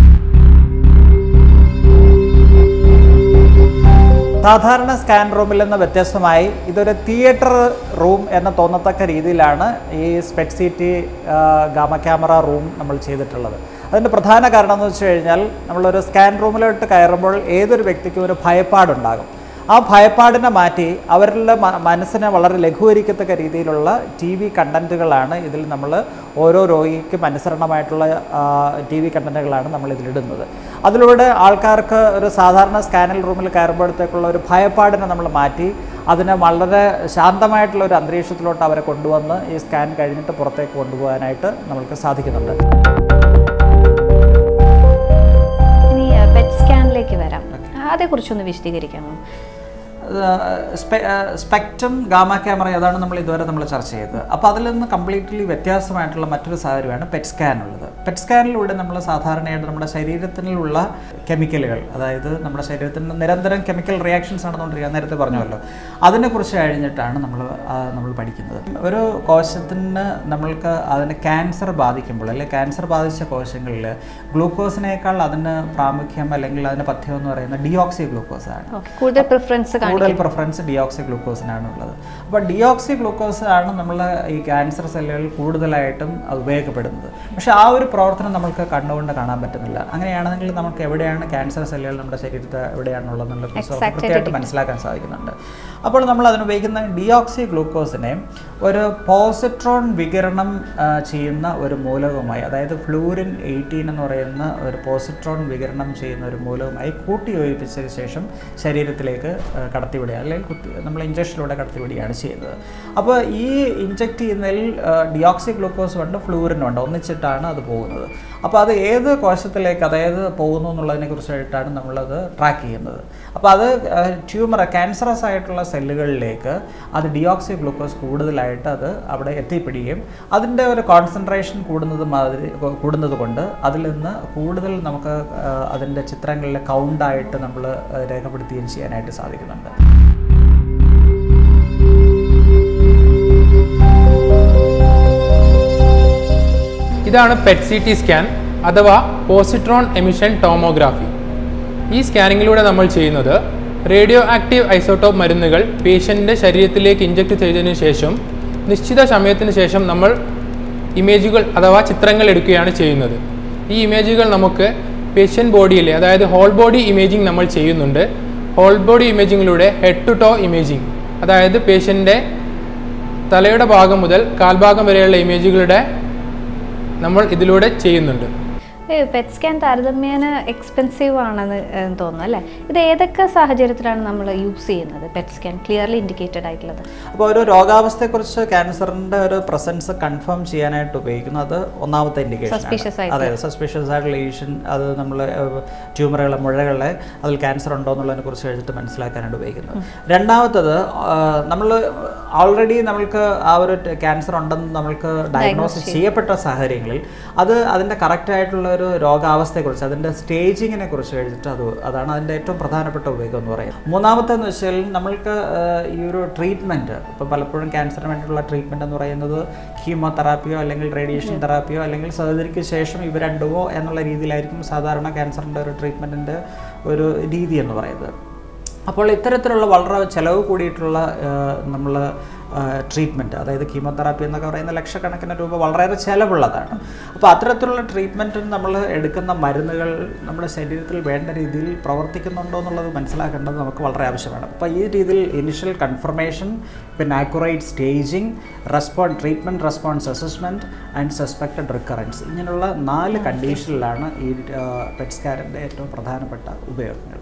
സാധാരണ സ്കാൻ റൂമിൽ നിന്ന് വ്യത്യസ്തമായി ഇതൊരു തിയേറ്റർ റൂം എന്ന തോന്നത്തക്ക രീതിയിലാണ് ഈ SPECT CT gamma camera room നമ്മൾ ചെയ്തിട്ടുള്ളത് അതിൻ്റെ പ്രധാന കാരണം എന്ന് വെച്ച് കഴിഞ്ഞാൽ നമ്മളൊരു സ്കാൻ റൂമിലോട്ട് കയറുമ്പോൾ ഏതൊരു വ്യക്തിക്കും ഒരു ഭയപ്പാടുണ്ടാകും ആ ഭയപ്പാടിനെ മാറ്റി അവരുടെ മ- മനസ്സിനെ വളരെ ലഘൂകരിക്കത്തക്ക രീതിയിലുള്ള ടി വി കണ്ടൻറ്റുകളാണ് ഇതിൽ നമ്മൾ ഓരോ രോഗിക്കും അനുസരണമായിട്ടുള്ള ടി വി കണ്ടൻറ്റുകളാണ് നമ്മൾ ഇതിലിടുന്നത് അതിലൂടെ ആൾക്കാർക്ക് ഒരു സാധാരണ സ്കാനൽ റൂമിൽ കയറുമ്പോഴത്തേക്കുള്ള ഒരു ഭയപ്പാടിനെ നമ്മൾ മാറ്റി അതിനെ വളരെ ശാന്തമായിട്ടുള്ള ഒരു അന്തരീക്ഷത്തിലോട്ട് അവരെ കൊണ്ടുവന്ന് ഈ സ്കാൻ കഴിഞ്ഞിട്ട് പുറത്തേക്ക് കൊണ്ടുപോകാനായിട്ട് നമ്മൾക്ക് സാധിക്കുന്നുണ്ട് ഇനി പെറ്റ് സ്കാനിലേക്ക് വരാം അതേക്കുറിച്ചൊന്ന് വിശദീകരിക്കാമോ സ്പെക്ട്രം ഗാമ ക്യാമറ അതാണ് നമ്മൾ ഇതുവരെ നമ്മൾ ചർച്ച ചെയ്തത് അപ്പോൾ അതിൽ നിന്ന് കംപ്ലീറ്റ്ലി വ്യത്യാസമായിട്ടുള്ള മറ്റൊരു സാഹചര്യമാണ് പെറ്റ് സ്കാൻ ഉള്ളത് പെറ്റ് സ്കാനിലൂടെ നമ്മൾ സാധാരണയായിട്ട് നമ്മുടെ ശരീരത്തിലുള്ള കെമിക്കലുകൾ അതായത് നമ്മുടെ ശരീരത്തിൽ നിരന്തരം കെമിക്കൽ റിയാക്ഷൻസ് നടന്നുകൊണ്ടിരിക്കുക നേരത്തെ പറഞ്ഞല്ലോ അതിനെക്കുറിച്ച് കഴിഞ്ഞിട്ടാണ് നമ്മൾ ആ, നമ്മൾ പഠിക്കുന്നത് ഒരു കോശത്തിന് നമ്മൾക്ക് അതിന് ക്യാൻസർ ബാധിക്കുമ്പോൾ അല്ലെങ്കിൽ ക്യാൻസർ ബാധിച്ച കോശങ്ങളിൽ ഗ്ലൂക്കോസിനേക്കാൾ അതിന് പ്രാമുഖ്യം അല്ലെങ്കിൽ അതിന് പഥ്യം എന്ന് പറയുന്നത് ഡിയോക്സി ഗ്ലൂക്കോസ് ആണ് ഓക്കെ കൂടുതൽ പ്രിഫറൻസ് കൂടുതൽ പ്രിഫറൻസ് ഡിയോക്സി ഗ്ലൂക്കോസിനാണ് ഉള്ളത് അപ്പോൾ ഡിയോക്സി ഗ്ലൂക്കോസ് ആണ് നമ്മൾ ഈ ക്യാൻസർ സെല്ലുകളിൽ കൂടുതലായിട്ടും അത് ഉപയോഗപ്പെടുന്നത് പക്ഷേ ആ ഒരു പ്രവർത്തനം നമുക്ക് കണ്ണുകൊണ്ട് കാണാൻ പറ്റുന്നില്ല അങ്ങനെയാണെങ്കിൽ നമുക്ക് എവിടെയാണ് ക്യാൻസർ സെല്ലുകൾ നമ്മുടെ ശരീരത്തിൽ എവിടെയാണുള്ളതെന്നുള്ള കൃത്യമായിട്ട് മനസ്സിലാക്കാൻ സാധിക്കുന്നുണ്ട് അപ്പോൾ നമ്മൾ അതിന് ഉപയോഗിക്കുന്ന ഡിയോക്സി ഗ്ലൂക്കോസിനെ ഒരു പോസിട്രോൺ വികിരണം ആ, ചെയ്യുന്ന ഒരു മൂലകവുമായി അതായത് ഫ്ലൂരിൻ എയ്റ്റീൻ എന്ന് പറയുന്ന ഒരു പോസിട്രോൺ വികിരണം ചെയ്യുന്ന ഒരു മൂലകവുമായി കൂട്ടി യോജിപ്പിച്ചതിന് ശേഷം ശരീരത്തിലേക്ക് ആ, കടത്തിവിടുക അല്ലെങ്കിൽ കുത്തി നമ്മൾ ഇഞ്ചക്ഷനിലൂടെ കടത്തിവിടുകയാണ് ചെയ്യുന്നത് അപ്പോൾ ഈ ഇഞ്ചെക്ട് ചെയ്യുന്നതിൽ ഡിയോക്സി ഗ്ലൂക്കോസ് ഉണ്ട് ഫ്ലൂറിനും ഉണ്ട് ഒന്നിച്ചിട്ടാണ് അത് പോകുന്നത് അപ്പോൾ അത് ഏത് കോശത്തിലേക്ക് അതായത് പോകുന്നു എന്നുള്ളതിനെ കുറിച്ചായിട്ടാണ് നമ്മളത് ട്രാക്ക് ചെയ്യുന്നത് അപ്പോൾ അത് ട്യൂമർ ക്യാൻസറസ് ആയിട്ടുള്ള സെല്ലുകളിലേക്ക് അത് ഡിയോക്സി ഗ്ലൂക്കോസ് കൂടുതലായിട്ട് അത് അവിടെ എത്തിപ്പിടിക്കുകയും അതിൻ്റെ ഒരു കോൺസെൻട്രേഷൻ കൂടുന്നത് മാതിരി കൂടുന്നത് കൊണ്ട് അതിൽ നിന്ന് കൂടുതൽ നമുക്ക് ആ, അതിൻ്റെ ചിത്രങ്ങളിലെ കൗണ്ടായിട്ട് നമ്മൾ രേഖപ്പെടുത്തുകയും ചെയ്യാനായിട്ട് സാധിക്കുന്നുണ്ട് ഇതാണ് പെറ്റ് സി ടി സ്കാൻ അഥവാ പോസിട്രോൺ എമിഷൻ ടോമോഗ്രാഫി ഈ സ്കാനിങ്ങിലൂടെ നമ്മൾ ചെയ്യുന്നത് റേഡിയോ ആക്റ്റീവ് ഐസോട്ടോപ്പ് മരുന്നുകൾ പേഷ്യൻറ്റിൻ്റെ ശരീരത്തിലേക്ക് ഇഞ്ചക്ട് ചെയ്തതിനു ശേഷം നിശ്ചിത സമയത്തിന് ശേഷം നമ്മൾ ഇമേജുകൾ അഥവാ ചിത്രങ്ങൾ എടുക്കുകയാണ് ചെയ്യുന്നത് ഈ ഇമേജുകൾ നമുക്ക് പേഷ്യൻ്റ് ബോഡിയിലെ അതായത് ഹോൾ ബോഡി ഇമേജിംഗ് നമ്മൾ ചെയ്യുന്നുണ്ട് ഹോൾ ബോഡി ഇമേജിങ്ങിലൂടെ ഹെഡ് ടു ടോ ഇമേജിംഗ് അതായത് പേഷ്യൻ്റെ തലയുടെ ഭാഗം മുതൽ കാൽഭാഗം വരെയുള്ള ഇമേജുകളുടെ നമ്മൾ ഇതിലൂടെ ചെയ്യുന്നുണ്ട് പെറ്റ് സ്കാൻ താരതമ്യേന എക്സ്പെൻസീവ് ആണെന്ന് ഏഹ്, തോന്നുന്നു അല്ലേ ഇത് ഏതൊക്കെ സാഹചര്യത്തിലാണ് നമ്മൾ യൂസ് ചെയ്യുന്നത് പെറ്റ് സ്കാൻ ക്ലിയർലി ഇൻഡിക്കേറ്റഡ് ആയിട്ടുള്ളത് അപ്പോൾ ഒരു രോഗാവസ്ഥയെക്കുറിച്ച് ക്യാൻസറിന്റെ ഒരു പ്രസൻസ് കൺഫേം ചെയ്യാനായിട്ട് ഉപയോഗിക്കുന്നത് അത് ഒന്നാമത്തെ ഇൻഡിക്കേഷൻ Suspicious അതെ സസ്പീഷ്യസ് ആയിട്ടുള്ള ലീഷൻ അത് നമ്മൾ ട്യൂമറുകളെ മുഴകളെ അതിൽ ക്യാൻസർ ഉണ്ടോ എന്നുള്ളതിനെ കുറിച്ച് കഴിഞ്ഞിട്ട് മനസ്സിലാക്കാനായിട്ട് ഉപയോഗിക്കുന്നത് രണ്ടാമത്തത് നമ്മൾ ഓൾറെഡി നമ്മൾക്ക് ആ ഒരു ക്യാൻസർ ഉണ്ടെന്ന് നമ്മൾക്ക് ഡയഗ്നോസിസ് ചെയ്യപ്പെട്ട സാഹചര്യങ്ങളിൽ അത് അതിൻ്റെ കറക്റ്റ് ആയിട്ടുള്ള ഒരു രോഗാവസ്ഥയെക്കുറിച്ച് അതിൻ്റെ സ്റ്റേജിങ്ങിനെ കുറിച്ച് കഴിഞ്ഞിട്ട് അത് അതാണ് അതിൻ്റെ ഏറ്റവും പ്രധാനപ്പെട്ട ഉപയോഗം എന്ന് പറയുന്നത് മൂന്നാമത്തെന്ന് വെച്ചാൽ നമ്മൾക്ക് ആ, ഈ ഒരു ട്രീറ്റ്മെൻറ്റ് ഇപ്പോൾ പലപ്പോഴും ക്യാൻസറിന് വേണ്ടിയിട്ടുള്ള ട്രീറ്റ്മെൻറ്റ് എന്ന് പറയുന്നത് കീമോതെറാപ്പിയോ അല്ലെങ്കിൽ റേഡിയേഷൻ തെറാപ്പിയോ അല്ലെങ്കിൽ സർജറിക്ക് ശേഷം ഇവ രണ്ടുമോ എന്നുള്ള രീതിയിലായിരിക്കും സാധാരണ ക്യാൻസറിൻ്റെ ഒരു ട്രീറ്റ്മെൻറ്റിൻ്റെ ഒരു രീതി എന്ന് പറയുന്നത് അപ്പോൾ ഇത്തരത്തിലുള്ള വളരെ ചിലവ് കൂടിയിട്ടുള്ള നമ്മൾ ട്രീറ്റ്മെൻറ്റ് അതായത് കീമോതെറാപ്പി എന്നൊക്കെ പറയുന്ന ലക്ഷക്കണക്കിന് രൂപ വളരെയേറെ ചിലവുള്ളതാണ് അപ്പോൾ അത്തരത്തിലുള്ള ട്രീറ്റ്മെൻറ്റിന് നമ്മൾ എടുക്കുന്ന മരുന്നുകൾ നമ്മുടെ ശരീരത്തിൽ വേണ്ട രീതിയിൽ പ്രവർത്തിക്കുന്നുണ്ടോ എന്നുള്ളത് മനസ്സിലാക്കേണ്ടത് നമുക്ക് വളരെ ആവശ്യമാണ് അപ്പോൾ ഈ രീതിയിൽ ഇനിഷ്യൽ കൺഫർമേഷൻ പിന്നെ accurate staging respond treatment response assessment and suspected recurrence ഇങ്ങനെയുള്ള നാല് കണ്ടീഷനിലാണ് ഈ പെറ്റ് സ്കാനിൻ്റെ ഏറ്റവും പ്രധാനപ്പെട്ട ഉപയോഗങ്ങൾ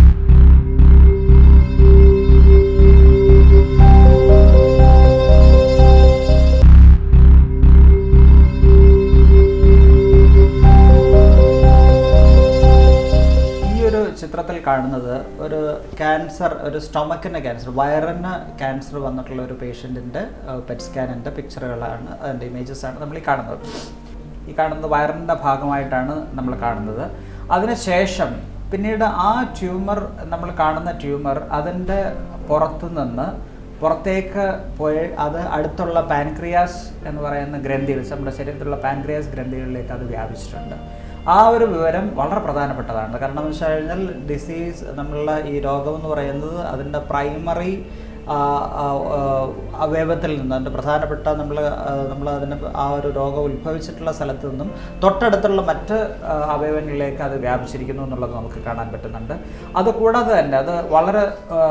ഈ ഒരു ചിത്രത്തിൽ കാണുന്നത് ഒരു ക്യാൻസർ ഒരു സ്റ്റൊമക്കിൻ്റെ ക്യാൻസർ വയറിന് ക്യാൻസർ വന്നിട്ടുള്ള ഒരു പേഷ്യൻറ്റിൻ്റെ പെറ്റ് സ്കാനിൻ്റെ പിക്ചറുകളാണ് അതിൻ്റെ ഇമേജസ് ആണ് നമ്മൾ ഈ കാണുന്നത് ഈ കാണുന്നത് വയറിൻ്റെ ഭാഗമായിട്ടാണ് നമ്മൾ കാണുന്നത് അതിനുശേഷം പിന്നീട് ആ ട്യൂമർ നമ്മൾ കാണുന്ന ട്യൂമർ അതിൻ്റെ പുറത്തു നിന്ന് പുറത്തേക്ക് പോയി അത് അടുത്തുള്ള പാൻക്രിയാസ് എന്ന് പറയുന്ന ഗ്രന്ഥികൾ നമ്മുടെ ശരീരത്തിലുള്ള പാൻക്രിയാസ് ഗ്രന്ഥികളിലേക്ക് അത് വ്യാപിച്ചിട്ടുണ്ട് ആ ഒരു വിവരം വളരെ പ്രധാനപ്പെട്ടതാണ് കാരണം എന്ന് വെച്ച് കഴിഞ്ഞാൽ ഡിസീസ് നമ്മളുടെ ഈ രോഗം എന്ന് പറയുന്നത് അതിൻ്റെ പ്രൈമറി അവയവത്തിൽ നിന്ന് അതിൻ്റെ പ്രധാനപ്പെട്ട നമ്മൾ നമ്മൾ അതിന് ആ ഒരു രോഗം ഉത്ഭവിച്ചിട്ടുള്ള സ്ഥലത്ത് നിന്നും തൊട്ടടുത്തുള്ള മറ്റ് ആ, അവയവങ്ങളിലേക്ക് അത് വ്യാപിച്ചിരിക്കുന്നു എന്നുള്ളത് നമുക്ക് കാണാൻ പറ്റുന്നുണ്ട് അതുകൂടാതെ തന്നെ അത് വളരെ ആ,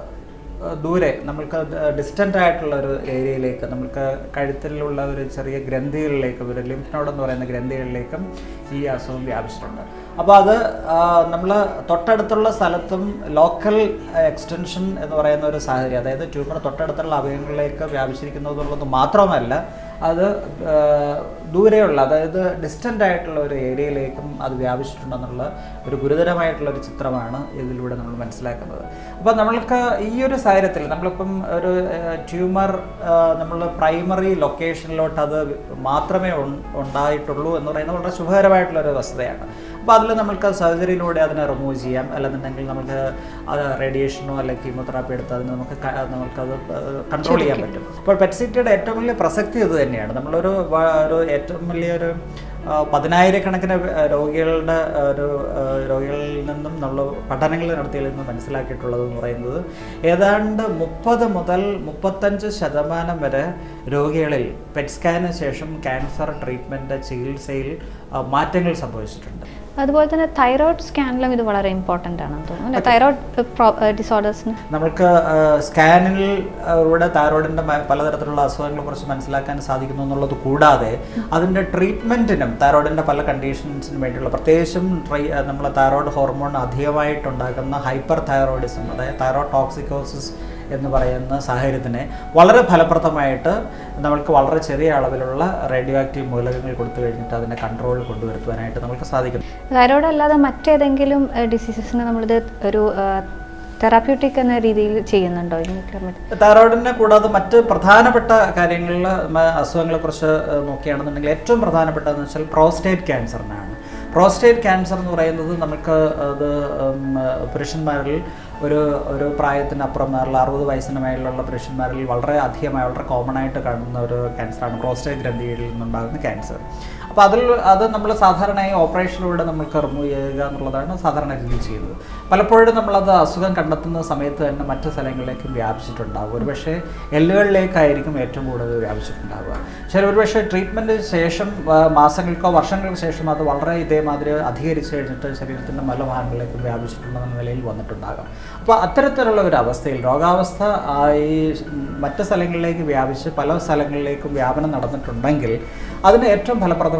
ദൂരെ നമ്മൾക്ക് ഡിസ്റ്റൻ്റ് ആയിട്ടുള്ള ഒരു ഏരിയയിലേക്ക് നമുക്ക് കഴുത്തിലുള്ള ഒരു ചെറിയ ഗ്രന്ഥികളിലേക്ക് ഒരു ലിംഫ് നോഡ് എന്ന് പറയുന്ന ഗ്രന്ഥികളിലേക്കും ഈ അസുഖം വ്യാപിച്ചിട്ടുണ്ട് അപ്പോൾ അത് നമ്മൾ തൊട്ടടുത്തുള്ള സ്ഥലത്തും ലോക്കൽ എക്സ്റ്റൻഷൻ എന്ന് പറയുന്ന ഒരു സാഹചര്യം അതായത് ട്യൂമർ തൊട്ടടുത്തുള്ള അവയവങ്ങളിലേക്ക് വ്യാപിച്ചിരിക്കുന്നു എന്നുള്ളത് മാത്രമല്ല അത് ആ, ദൂരെയുള്ള അതായത് ഡിസ്റ്റൻ്റ് ആയിട്ടുള്ള ഒരു ഏരിയയിലേക്കും അത് വ്യാപിച്ചിട്ടുണ്ടെന്നുള്ള ഒരു ഗുരുതരമായിട്ടുള്ള ഒരു ചിത്രമാണ് ഇതിലൂടെ നമ്മൾ മനസ്സിലാക്കുന്നത് അപ്പോൾ നമ്മൾക്ക് ഈ ഒരു സാഹചര്യത്തിൽ നമ്മളിപ്പം ഒരു ട്യൂമർ നമ്മൾ പ്രൈമറി ലൊക്കേഷനിലോട്ട് അത് മാത്രമേ ഉൺ- ഉണ്ടായിട്ടുള്ളൂ എന്ന് പറയുന്നത് വളരെ ശുഭകരമായിട്ടുള്ള ഒരു വസ്തുതയാണ് അപ്പോൾ അതിൽ നമുക്ക് സർജറിയിലൂടെ അതിനെ റിമൂവ് ചെയ്യാം അല്ലെന്നുണ്ടെങ്കിൽ നമുക്ക് അത് റേഡിയേഷനോ അല്ലെങ്കിൽ കീമോതെറാപ്പി എടുത്ത് അതിന് നമുക്ക് ക- നമുക്കത് കൺട്രോൾ ചെയ്യാൻ പറ്റും അപ്പോൾ പെറ്റ്സിറ്റിയുടെ ഏറ്റവും വലിയ പ്രസക്തി ഇത് തന്നെയാണ് നമ്മളൊരു വ- ഒരു ഏറ്റവും വലിയൊരു ആ, പതിനായിരക്കണക്കിന് വ- രോഗികളുടെ ആ, ഒരു ആ, രോഗികളിൽ നിന്നും നമ്മൾ പഠനങ്ങൾ നടത്തിയതിൽ നിന്ന് മനസ്സിലാക്കിയിട്ടുള്ളത് എന്ന് പറയുന്നത് ഏതാണ്ട് മുപ്പത് മുതൽ മുപ്പത്തഞ്ച് ശതമാനം വരെ രോഗികളിൽ പെറ്റ് സ്കാനിന് ശേഷം ക്യാൻസർ ട്രീറ്റ്മെൻറ്റ് ചികിത്സയിൽ ആ, മാറ്റങ്ങൾ സംഭവിച്ചിട്ടുണ്ട് അതുപോലെ തന്നെ തൈറോയ്ഡ് സ്കാനിലും ഇത് വളരെ ഇമ്പോർട്ടൻ്റ് ആണെന്ന് തോന്നുന്നു തൈറോയ്ഡ് ഡിസോർഡേഴ്സിന് നമ്മൾക്ക് സ്കാനിൽ ഇവിടെ തൈറോയിഡിൻ്റെ പലതരത്തിലുള്ള അസുഖങ്ങളെ കുറിച്ച് മനസ്സിലാക്കാൻ സാധിക്കുന്നു എന്നുള്ളത് കൂടാതെ അതിൻ്റെ ട്രീറ്റ്മെൻറ്റിനും തൈറോയിഡിൻ്റെ പല കണ്ടീഷൻസിനും വേണ്ടിയുള്ള പ്രത്യേകിച്ചും ട്രൈ നമ്മൾ തൈറോയിഡ് ഹോർമോൺ അധികമായിട്ടുണ്ടാകുന്ന ഹൈപ്പർ തൈറോയിഡിസം അതായത് തൈറോയ്ഡ് ടോക്സിക്കോസിസ് എന്ന് പറയുന്ന സാഹചര്യത്തിനെ വളരെ ഫലപ്രദമായിട്ട് നമ്മൾക്ക് വളരെ ചെറിയ അളവിലുള്ള റേഡിയോ ആക്റ്റീവ് മൂലകങ്ങൾ കൊടുത്തു കഴിഞ്ഞിട്ട് അതിനെ കൺട്രോളിൽ കൊണ്ടുവരുത്തുവാനായിട്ട് നമുക്ക് സാധിക്കും തൈറോയ്ഡ് അല്ലാതെ മറ്റേതെങ്കിലും ഡിസീസസിന് നമ്മളിത് ഒരു തെറാപ്യൂട്ടിക് എന്ന രീതിയിൽ ചെയ്യുന്നുണ്ടോ ഈ ക്രമത്തിൽ തൈറോയിഡിനെ കൂടാതെ മറ്റ് പ്രധാനപ്പെട്ട കാര്യങ്ങളിൽ അസുഖങ്ങളെ കുറിച്ച് നോക്കുകയാണെന്നുണ്ടെങ്കിൽ ഏറ്റവും പ്രധാനപ്പെട്ടതെന്ന് വെച്ചാൽ പ്രോസ്റ്റേറ്റ് ക്യാൻസറിനാണ് പ്രോസ്റ്റേറ്റ് ക്യാൻസർ എന്ന് പറയുന്നത് നമുക്ക് അത് ഉം, പുരുഷന്മാരിൽ ഒരു ഒരു പ്രായത്തിനപ്പുറമുള്ള അറുപത് വയസ്സിന് മേലുള്ള പുരുഷന്മാരിൽ വളരെ അധികമായി വളരെ കോമൺ ആയിട്ട് കാണുന്ന ഒരു ക്യാൻസറാണ് പ്രോസ്റ്റേറ്റ് ഗ്രന്ഥിയിൽ നിന്നുണ്ടാകുന്ന ക്യാൻസർ അപ്പോൾ അതിൽ അത് നമ്മൾ സാധാരണയായി ഓപ്പറേഷനിലൂടെ നമുക്ക് റിമൂവ് ചെയ്യുക എന്നുള്ളതാണ് സാധാരണ രീതിയിൽ ചെയ്യുന്നത് പലപ്പോഴും നമ്മളത് അസുഖം കണ്ടെത്തുന്ന സമയത്ത് തന്നെ മറ്റ് സ്ഥലങ്ങളിലേക്കും വ്യാപിച്ചിട്ടുണ്ടാകും ഒരുപക്ഷെ എല്ലുകളിലേക്കായിരിക്കും ഏറ്റവും കൂടുതൽ വ്യാപിച്ചിട്ടുണ്ടാവുക ചില ഒരുപക്ഷെ ട്രീറ്റ്മെൻറ്റിന് ശേഷം ആ, മാസങ്ങൾക്കോ വർഷങ്ങൾക്ക് ശേഷം അത് വളരെ ഇതേമാതിരി അധികരിച്ച് കഴിഞ്ഞിട്ട് ശരീരത്തിൻ്റെ പല ഭാഗങ്ങളിലേക്കും വ്യാപിച്ചിട്ടുണ്ടെന്ന നിലയിൽ വന്നിട്ടുണ്ടാകാം അപ്പോൾ അത്തരത്തിലുള്ള ഒരു അവസ്ഥയിൽ രോഗാവസ്ഥ ആ, ഈ മറ്റ് സ്ഥലങ്ങളിലേക്ക് വ്യാപിച്ച് പല സ്ഥലങ്ങളിലേക്കും വ്യാപനം നടന്നിട്ടുണ്ടെങ്കിൽ അതിന് ഏറ്റവും ഫലപ്രദമായ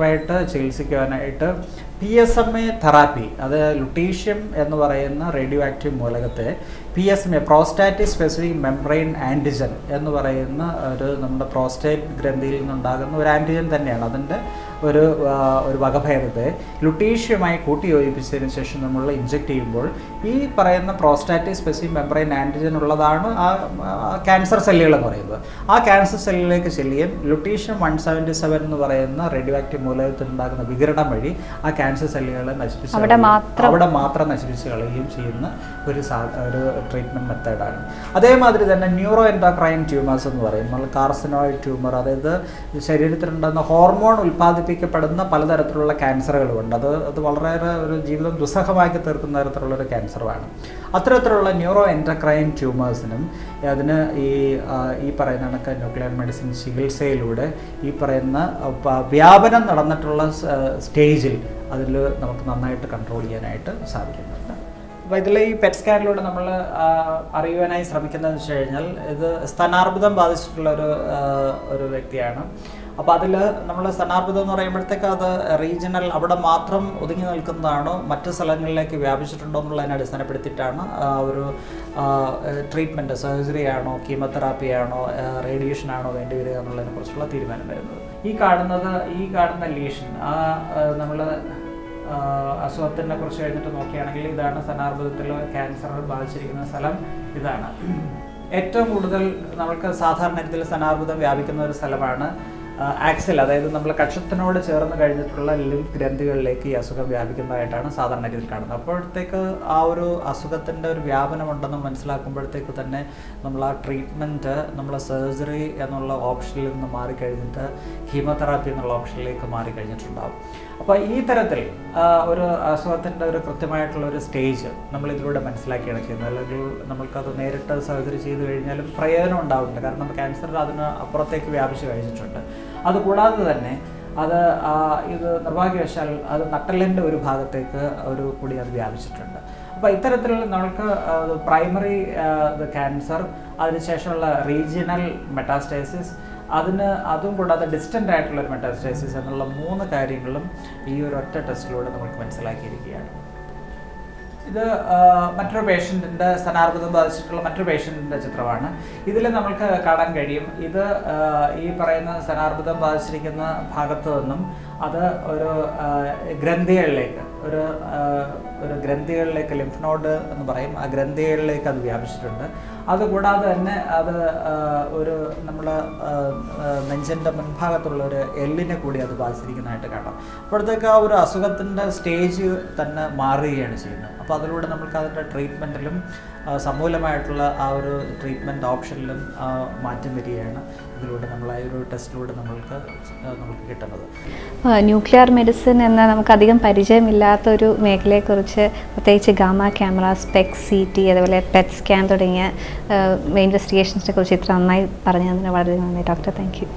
കൃത്യമായിട്ട് ചികിത്സിക്കുവാനായിട്ട് P S M A therapy അത് ലുട്ടീഷ്യം എന്ന് പറയുന്ന റേഡിയോ ആക്റ്റീവ് മൂലകത്തെ P S M A prostatic specific membrane antigen എന്ന് പറയുന്ന ഒരു നമ്മുടെ പ്രോസ്റ്റേറ്റ് ഗ്രന്ഥിയിൽ നിന്നുണ്ടാകുന്ന ഒരു ആൻറ്റിജൻ തന്നെയാണ് അതിൻ്റെ ഒരു ആ, ഒരു വകഭേദത്തെ ലുട്ടീഷ്യമായി കൂട്ടി യോജിപ്പിച്ചതിന് ശേഷം നമ്മൾ ഇഞ്ചെക്ട് ചെയ്യുമ്പോൾ ഈ പറയുന്ന പ്രോസ്റ്റാറ്റിക് സ്പെസിഫിക് മെംബ്രെയിൻ ആൻറ്റിജൻ ഉള്ളതാണ് ആ ക്യാൻസർ സെല്ലുകൾ എന്ന് പറയുന്നത് ആ ക്യാൻസർ സെല്ലിലേക്ക് ചെല്ലുകയും ലുട്ടീഷ്യം വൺ സെവൻറ്റി സെവൻ എന്ന് പറയുന്ന റേഡിയോ ആക്റ്റീവ് മൂലകത്തിനുണ്ടാകുന്ന വികിരണം വഴി ആ ക്യാൻസർ സെല്ലുകളെ നശിപ്പിച്ച് അവിടെ കളയുകയും- മാത്രം- അവിടെ മാത്രം നശിപ്പിച്ച് കളയുകയും ചെയ്യുന്ന ഒരു സാ- ഒരു ട്രീറ്റ്മെൻറ്റ് മെത്തേഡാണ് അതേമാതിരി തന്നെ ന്യൂറോ എൻഡോക്രൈൻ ട്യൂമേഴ്സ് എന്ന് പറയും നമ്മൾ കാർസിനോയിഡ് ട്യൂമർ അതായത് ശരീരത്തിലുണ്ടാകുന്ന ഹോർമോൺ ഉൽപ്പാദിപ്പിക്കപ്പെടുന്ന പലതരത്തിലുള്ള ക്യാൻസറുകളുമുണ്ട് അത് അത് വളരെയേറെ ഒരു ജീവിതം ദുസ്സഹമാക്കി തീർക്കുന്ന തരത്തിലുള്ള ഒരു ക്യാൻസറുമാണ് അത്തരത്തിലുള്ള ന്യൂറോ എൻഡോക്രൈൻ ട്യൂമേഴ്സിനും അതിന് ഈ ആ, ഈ പറയുന്ന കണക്ക് ന്യൂക്ലിയർ മെഡിസിൻ ചികിത്സയിലൂടെ ഈ പറയുന്ന ആ, പ- വ്യാപനം നടന്നിട്ടുള്ള സ്- സ്റ്റേജിൽ അതിൽ നമുക്ക് നന്നായിട്ട് കൺട്രോൾ ചെയ്യാനായിട്ട് സാധിക്കുന്നുണ്ട് അപ്പോൾ ഇതിൽ ഈ പെറ്റ് സ്കാനിലൂടെ നമ്മൾ അറിയുവാനായി ശ്രമിക്കുന്നതെന്ന് വെച്ച് കഴിഞ്ഞാൽ ഇത് സ്ഥാനാർബുദം ബാധിച്ചിട്ടുള്ള ഒരു ആ, ഒരു വ്യക്തിയാണ് അപ്പോൾ അതിൽ നമ്മൾ സ്ഥാനാർബുദം എന്ന് പറയുമ്പോഴത്തേക്ക് അത് റീജിയണൽ അവിടെ മാത്രം ഒതുങ്ങി നിൽക്കുന്നതാണോ മറ്റ് സ്ഥലങ്ങളിലേക്ക് വ്യാപിച്ചിട്ടുണ്ടോ എന്നുള്ളതിനെ അടിസ്ഥാനപ്പെടുത്തിയിട്ടാണ് ആ ഒരു ട്രീറ്റ്മെൻറ്റ് സർജറി ആണോ കീമോതെറാപ്പി ആണോ റേഡിയേഷൻ ആണോ വേണ്ടി വരിക എന്നുള്ളതിനെ കുറിച്ചുള്ള തീരുമാനം വരുന്നത് ഈ കാണുന്നത് ഈ കാണുന്ന ലീഷൻ ആ നമ്മൾ അസുഖത്തിനെ കുറിച്ച് കഴിഞ്ഞിട്ട് നോക്കുകയാണെങ്കിൽ ഇതാണ് സ്ഥാനാർബുദത്തിൽ ക്യാൻസർ ബാധിച്ചിരിക്കുന്ന സ്ഥലം ഇതാണ് ഏറ്റവും കൂടുതൽ നമ്മൾക്ക് സാധാരണ രീതിയിൽ സ്ഥാനാർബുദം വ്യാപിക്കുന്ന ഒരു സ്ഥലമാണ് ആക്സിൽ അതായത് നമ്മൾ കക്ഷത്തിനോട് ചേർന്ന് കഴിഞ്ഞിട്ടുള്ള ലിംഫ് ഗ്രന്ഥികളിലേക്ക് ഈ അസുഖം വ്യാപിക്കുന്നതായിട്ടാണ് സാധാരണ രീതിയിൽ കാണുന്നത് അപ്പോഴത്തേക്ക് ആ ഒരു അസുഖത്തിൻ്റെ ഒരു വ്യാപനം ഉണ്ടെന്ന് മനസ്സിലാക്കുമ്പോഴത്തേക്ക് തന്നെ നമ്മൾ ആ ട്രീറ്റ്മെൻറ്റ് നമ്മൾ സർജറി എന്നുള്ള ഓപ്ഷനിൽ നിന്ന് മാറിക്കഴിഞ്ഞിട്ട് കീമോതെറാപ്പി എന്നുള്ള ഓപ്ഷനിലേക്ക് മാറിക്കഴിഞ്ഞിട്ടുണ്ടാവും അപ്പോൾ ഈ തരത്തിൽ ആ, ഒരു അസുഖത്തിൻ്റെ ഒരു കൃത്യമായിട്ടുള്ള ഒരു സ്റ്റേജ് നമ്മൾ ഇതിലൂടെ മനസ്സിലാക്കിയാണ് ചെയ്യുന്നത് അല്ലെങ്കിൽ നമ്മൾക്കത് നേരിട്ട് സർജറി ചെയ്ത് കഴിഞ്ഞാലും പ്രയോജനം ഉണ്ടാവില്ല കാരണം ക്യാൻസർ അതിന് അപ്പുറത്തേക്ക് വ്യാപിച്ചു കഴിഞ്ഞിട്ടുണ്ട് അതുകൂടാതെ തന്നെ അത് ആ, ഇത് നിർഭാഗ്യവശാൽ അത് നട്ടലിൻ്റെ ഒരു ഭാഗത്തേക്ക് ഒരു കൂടി അത് വ്യാപിച്ചിട്ടുണ്ട് അപ്പോൾ ഇത്തരത്തിൽ നമ്മൾക്ക് പ്രൈമറി ക്യാൻസർ അതിനുശേഷമുള്ള റീജിയണൽ മെറ്റാസ്റ്റൈസിസ് അതിന് അതും കൂടാതെ ഡിസ്റ്റൻ്റ് ആയിട്ടുള്ള ഒരു മെറ്റാസ്റ്റൈസിസ് എന്നുള്ള മൂന്ന് കാര്യങ്ങളും ഈ ഒരു ഒറ്റ ടെസ്റ്റിലൂടെ നമുക്ക് മനസ്സിലാക്കിയിരിക്കുകയാണ് ഇത് ആ, മറ്റൊരു പേഷ്യൻറ്റിൻ്റെ സ്ഥാനാർബുദം ബാധിച്ചിട്ടുള്ള മറ്റൊരു പേഷ്യൻറ്റിൻ്റെ ചിത്രമാണ് ഇതിൽ നമുക്ക് കാണാൻ കഴിയും ഇത് ആ, ഈ പറയുന്ന സ്ഥാനാർബുദം ബാധിച്ചിരിക്കുന്ന ഭാഗത്തു നിന്നും അത് ഒരു ആ, ഗ്രന്ഥികളിലേക്ക് ഒരു ആ, ഒരു ഗ്രന്ഥികളിലേക്ക് ലിംഫ് നോഡ് എന്ന് പറയും ആ ഗ്രന്ഥികളിലേക്ക് അത് വ്യാപിച്ചിട്ടുണ്ട് അതുകൂടാതെ തന്നെ അത് ആ, ഒരു നമ്മൾ നെഞ്ചിൻ്റെ മുൻഭാഗത്തുള്ള ഒരു എല്ലിനെ കൂടി അത് ബാധിച്ചിരിക്കുന്നതായിട്ട് കാണാം അപ്പോഴത്തേക്ക് ആ ഒരു അസുഖത്തിൻ്റെ സ്റ്റേജ് തന്നെ മാറുകയാണ് ചെയ്യുന്നത് അപ്പോൾ അതിലൂടെ നമുക്ക് അതിൻ്റെ ട്രീറ്റ്മെൻറ്റിലും സമൂലമായിട്ടുള്ള ആ ഒരു ട്രീറ്റ്മെൻറ്റ് ഓപ്ഷനിലും ആ, മാറ്റം വരികയാണ് ഇതിലൂടെ നമ്മൾ ആ ഒരു ടെസ്റ്റിലൂടെ നമ്മൾക്ക് ആ, നമുക്ക് കിട്ടുന്നത് ന്യൂക്ലിയർ മെഡിസിൻ എന്ന നമുക്കധികം പരിചയമില്ലാത്തൊരു മേഖലയെക്കുറിച്ച് പ്രത്യേകിച്ച് gamma camera SPECT C T അതുപോലെ പെറ്റ് സ്കാൻ തുടങ്ങിയ ഇൻവെസ്റ്റിഗേഷൻസിനെ കുറിച്ച് ഇത്ര നന്നായി പറഞ്ഞു തന്നതിന് വളരെ നന്ദി ഡോക്ടർ താങ്ക് യു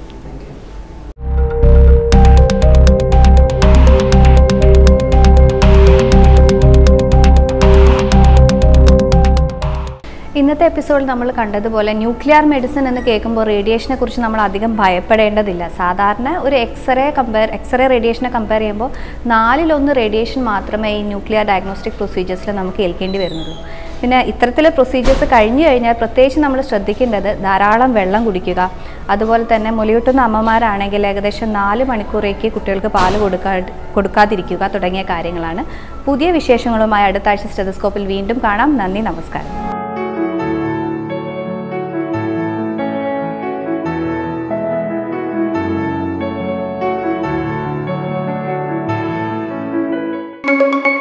ഇന്നത്തെ എപ്പിസോഡിൽ നമ്മൾ കണ്ടതുപോലെ ന്യൂക്ലിയർ മെഡിസിൻ എന്ന് കേൾക്കുമ്പോൾ റേഡിയേഷനെ കുറിച്ച് നമ്മൾ അധികം ഭയപ്പെടേണ്ടതില്ല സാധാരണ ഒരു എക്സ്റേ കമ്പയർ എക്സ്റേ റേഡിയേഷനെ കമ്പയർ ചെയ്യുമ്പോൾ നാലിലൊന്ന് റേഡിയേഷൻ മാത്രമേ ഈ ന്യൂക്ലിയർ ഡയഗ്നോസ്റ്റിക് പ്രൊസീജിയേഴ്സിൽ നമുക്ക് ഏൽക്കേണ്ടി വരുന്നുള്ളൂ പിന്നെ ഇത്തരത്തിലെ പ്രൊസീജിയേഴ്സ് കഴിഞ്ഞു കഴിഞ്ഞാൽ പ്രത്യേകിച്ച് നമ്മൾ ശ്രദ്ധിക്കേണ്ടത് ധാരാളം വെള്ളം കുടിക്കുക അതുപോലെ തന്നെ മുലയൂട്ടുന്ന അമ്മമാരാണെങ്കിൽ ഏകദേശം നാല് മണിക്കൂറേക്ക് കുട്ടികൾക്ക് പാല് കൊടുക്കാ കൊടുക്കാതിരിക്കുക തുടങ്ങിയ കാര്യങ്ങളാണ് പുതിയ വിശേഷങ്ങളുമായി അടുത്ത ആഴ്ച സ്റ്റെതസ്കോപ്പിൽ വീണ്ടും കാണാം നന്ദി നമസ്കാരം thank you